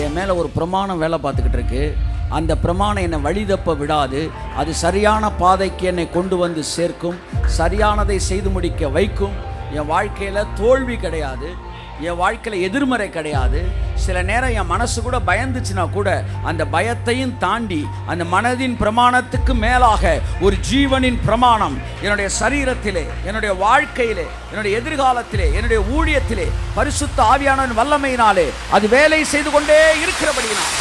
என் மேலே ஒரு பிரமாணம் வேலை பார்த்துக்கிட்டு இருக்கு அந்த பிரமாணம் என்னை வழிதப்ப விடாது அது சரியான பாதைக்கு என்னை கொண்டு வந்து சேர்க்கும் சரியானதை செய்து முடிக்க வைக்கும் என் வாழ்க்கையில் தோல்வி கிடையாது என் வாழ்க்கையில் எதிர்மறை கிடையாது சில நேரம் என் மனசு கூட பயந்துச்சுன்னா கூட அந்த பயத்தையும் தாண்டி அந்த மனதின் பிரமாணத்துக்கு மேலாக ஒரு ஜீவனின் பிரமாணம் என்னுடைய சரீரத்திலே என்னுடைய வாழ்க்கையிலே என்னுடைய எதிர்காலத்திலே என்னுடைய ஊழியத்திலே பரிசுத்த ஆவியானவன் வல்லமையினாலே அது வேலை செய்து கொண்டே இருக்கிறபடியினால்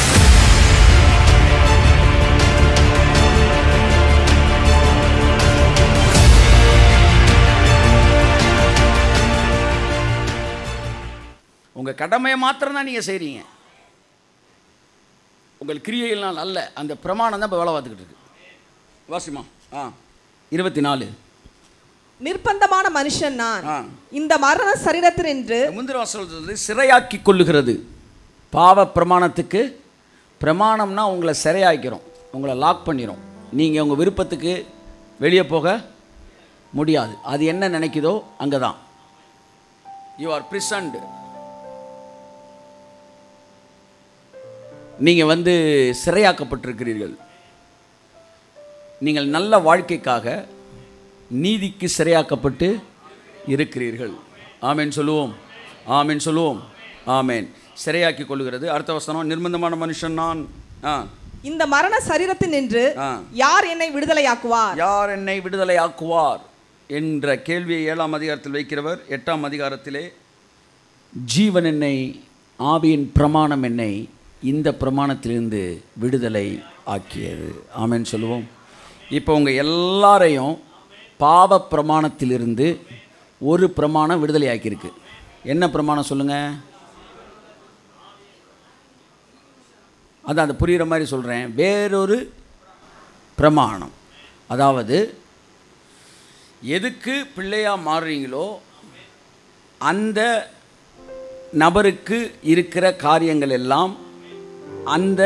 உங்கள் கடமையை மாத்திரம் நீங்கள் செய்கிறீங்க உங்கள் கிரியைகள்னால் அல்ல அந்த பிரமாணம் தான் இப்போ வேலை பார்த்துக்கிட்டு இருக்கு வாசிமா ஆ இருபத்தி நாலு நிர்பந்தமான மனுஷன் நான் ஆ. இந்த மரண சரீரத்தினின்று முந்திர சொல்றது சிறையாக்கி கொள்ளுகிறது பாவ பிரமாணத்துக்கு பிரமாணம்னா உங்களை சிறையாக்கிறோம் உங்களை லாக் பண்ணிடும் நீங்கள் உங்கள் விருப்பத்துக்கு வெளியே போக முடியாது அது என்ன நினைக்குதோ அங்கே தான் யூ ஆர் பிரிசன்டு நீங்கள் வந்து சிறையாக்கப்பட்டிருக்கிறீர்கள் நீங்கள் நல்ல வாழ்க்கைக்காக நீதிக்கு சிறையாக்கப்பட்டு இருக்கிறீர்கள் ஆமென் சொல்லுவோம் ஆமென் சொல்லுவோம் ஆமென் சிறையாக்கி கொள்ளுகிறது அடுத்த வசனம் நிர்பந்தமான மனுஷன் நான் ஆ இந்த மரண சரீரத்தினின்று ஆ. யார் என்னை விடுதலையாக்குவார் யார் என்னை விடுதலை ஆக்குவார் என்ற கேள்வியை ஏழாம் அதிகாரத்தில் வைக்கிறவர் எட்டாம் அதிகாரத்திலே ஜீவன் என்னை ஆவியின் பிரமாணம் என்னை இந்த பிரமாணத்திலிருந்து விடுதலை ஆக்கியது ஆமென் சொல்லுவோம் இப்போ உங்கள் எல்லாரையும் பாவ பிரமாணத்திலிருந்து ஒரு பிரமாணம் விடுதலை ஆக்கியிருக்கு என்ன பிரமாணம் சொல்லுங்கள் அதான் அது புரிகிற மாதிரி சொல்கிறேன் வேறொரு பிரமாணம் அதாவது எதுக்கு பிள்ளையாக மாறுறீங்களோ அந்த நபருக்கு இருக்கிற காரியங்கள் எல்லாம் அந்த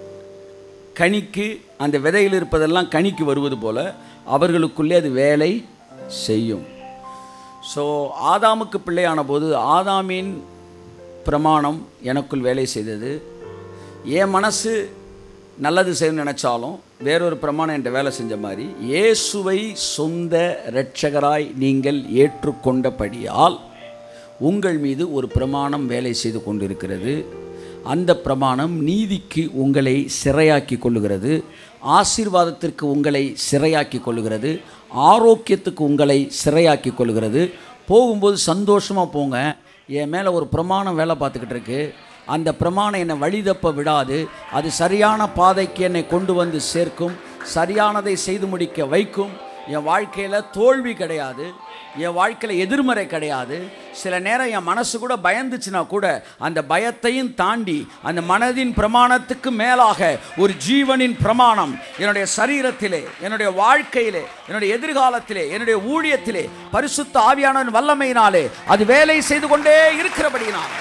கனிக்கு அந்த விதையில் இருப்பதெல்லாம் கனிக்கு வருவது போல அவர்களுக்குள்ளே அது வேலை செய்யும் ஸோ ஆதாமுக்கு பிள்ளையான போது ஆதாமின் பிரமாணம் எனக்குள் வேலை செய்தது என் மனசு நல்லது செய்யணும்னு நினச்சாலும் வேறொரு பிரமாணம் என்ற வேலை செஞ்ச மாதிரி இயேசுவை சொந்த இரட்சகராய் நீங்கள் ஏற்றுக்கொண்டபடியால் உங்கள் மீது ஒரு பிரமாணம் வேலை செய்து கொண்டிருக்கிறது அந்த பிரமாணம் நீதிக்கு உங்களை சிறையாக்கி கொள்ளுகிறது ஆசீர்வாதத்திற்கு உங்களை சிறையாக்கி கொள்ளுகிறது ஆரோக்கியத்துக்கு உங்களை சிறையாக்கி கொள்ளுகிறது போகும்போது சந்தோஷமாக போங்க என் மேலே ஒரு பிரமாணம் வேலை பார்த்துக்கிட்டு இருக்கு அந்த பிரமாணம் என்னை வழிதப்ப விடாது அது சரியான பாதைக்கு என்னை கொண்டு வந்து சேர்க்கும் சரியானதை செய்து முடிக்க வைக்கும் என் வாழ்க்கையில் தோல்வி கிடையாது என் வாழ்க்கையில் எதிர்மறை கிடையாது சில நேரம் என் மனசு கூட பயந்துச்சுன்னா கூட அந்த பயத்தையும் தாண்டி அந்த மனதின் பிரமாணத்துக்கு மேலாக ஒரு ஜீவனின் பிரமாணம் என்னுடைய சரீரத்திலே என்னுடைய வாழ்க்கையிலே என்னுடைய எதிர்காலத்திலே என்னுடைய ஊழியத்திலே பரிசுத்த ஆவியானவன் வல்லமையினாலே அது வேலை செய்து கொண்டே இருக்கிறபடியினால்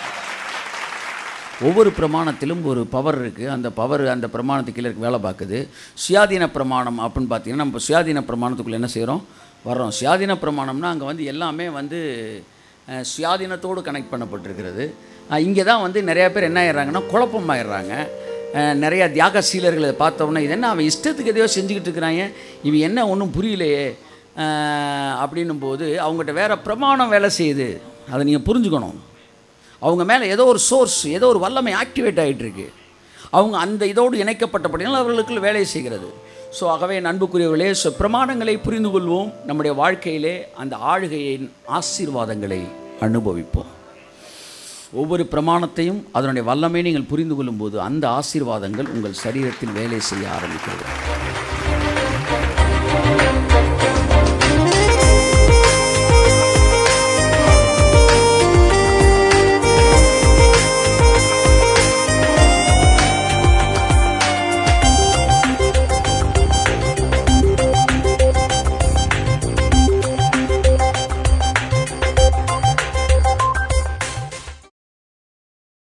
ஒவ்வொரு பிரமாணத்திலும் ஒரு பவர் இருக்குது அந்த பவர் அந்த பிரமாணத்துக்கு கீழே இருக்கு வேலை பார்க்குது சுயாதீன பிரமாணம் அப்படின்னு பார்த்தீங்கன்னா நம்ம சுயாதீன பிரமாணத்துக்குள்ளே என்ன செய்கிறோம் வர்றோம் சுயாதீன பிரமாணம்னா அங்கே வந்து எல்லாமே வந்து அஹ், சுயாதீனத்தோடு கனெக்ட் பண்ணப்பட்டிருக்கிறது இங்கே தான் வந்து நிறையா பேர் என்ன ஆயிடுறாங்கன்னா குழப்பமாயிடுறாங்க அஹ், நிறையா தியாக சீலர்களை பார்த்தோன்னே இது என்ன அவன் இஷ்டத்துக்கு எதையோ செஞ்சுக்கிட்டு இருக்கிறாங்க இவன் என்ன ஒன்றும் புரியலையே அஹ், அப்படின்னும் போது அவங்ககிட்ட வேற பிரமாணம் வேலை செய்யுது அதை நீங்கள் புரிஞ்சுக்கணும் அவங்க மேலே ஏதோ ஒரு சோர்ஸ் ஏதோ ஒரு வல்லமை ஆக்டிவேட் ஆகிட்டு இருக்கு அவங்க அந்த இதோடு இணைக்கப்பட்டபடியால் அவர்களுக்கு வேலை செய்கிறது ஸோ ஆகவே நண்புக்குரியவர்களே ஸோ பிரமாணங்களை புரிந்து கொள்வோம் நம்முடைய வாழ்க்கையிலே அந்த ஆளுகையின் ஆசீர்வாதங்களை அனுபவிப்போம் ஒவ்வொரு பிரமாணத்தையும் அதனுடைய வல்லமை நீங்கள் புரிந்து கொள்ளும்போது அந்த ஆசீர்வாதங்கள் உங்கள் சரீரத்தில் வேலை செய்ய ஆரம்பிக்கிறது